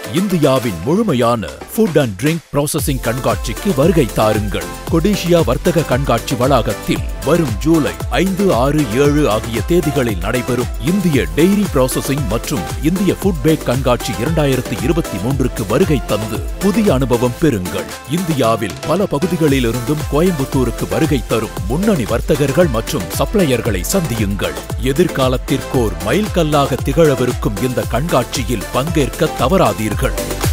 இந்தியாவின் முழுமையான food and drink processing கண்காட்சிக்கு வருகை தாருங்கள் கொடிஷியா வர்த்தக கண்காட்சி வளாகத்தில் வரும் ஜூலை ஐந்து ஆறு ஏழு ஆகிய தேதிகளில் நடைபெறும் இந்திய டெய்ரி ப்ராசஸிங் மற்றும் இந்திய ஃபுட் பேக் கண்காட்சி இரண்டாயிரத்தி இருபத்தி மூன்றுக்கு வருகை தந்து புதிய அனுபவம் பெறுங்கள் இந்தியாவில் பல பகுதிகளிலிருந்தும் கோயம்புத்தூருக்கு வருகை தரும் முன்னணி வர்த்தகர்கள் மற்றும் சப்ளையர்களை சந்தியுங்கள் எதிர்காலத்திற்கோர் மைல்கல்லாக திகழவிருக்கும் இந்த கண்காட்சியில் பங்கேற்க தவறாதீர்கள்